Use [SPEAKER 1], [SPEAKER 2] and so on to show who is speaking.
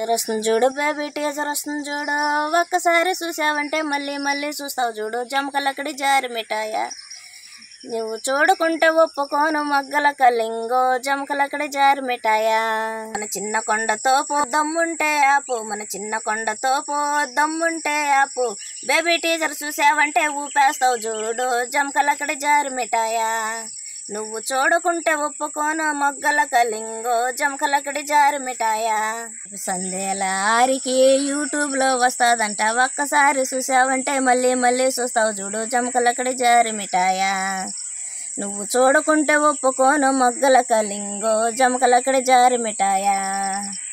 [SPEAKER 1] teacher వస్తుంది చూడు baby teacher వస్తుంది చూడు ఒక్కసారి చూసావంటే మళ్ళీ మళ్ళీ చూస్తావు చూడు జమకలక్కడి జారి మిఠాయ నువ్వు చూడుకుంటే ఒప్పుకోను మగ్గల కలింగో జమకలక్కడి జారి మిఠాయ మన చిన్న కొండతో పో దమ్ముంటే ఆపు మన చిన్న కొండతో పో దమ్ముంటే ఆపు బేబీ టీచర్ చూసావంటే ఊపేస్తావు చూడు జమకలక్కడి జారి మిఠాయ నువ్వు చూడకుంటే ఒప్పుకోను మొగ్గల కలింగో జమకలక్కడి జారి మిఠాయ సందేల ఆరికి యూట్యూబ్ లో వస్తాదంట ఒక్కసారి చూసావంటే మళ్ళీ మళ్ళీ చూస్తావు చూడు జమకలక్కడి జారి మిఠాయ నువ్వు చూడకుంటే ఒప్పుకోను మొగ్గల కలింగో జమకలక్కడి జారి మిఠాయ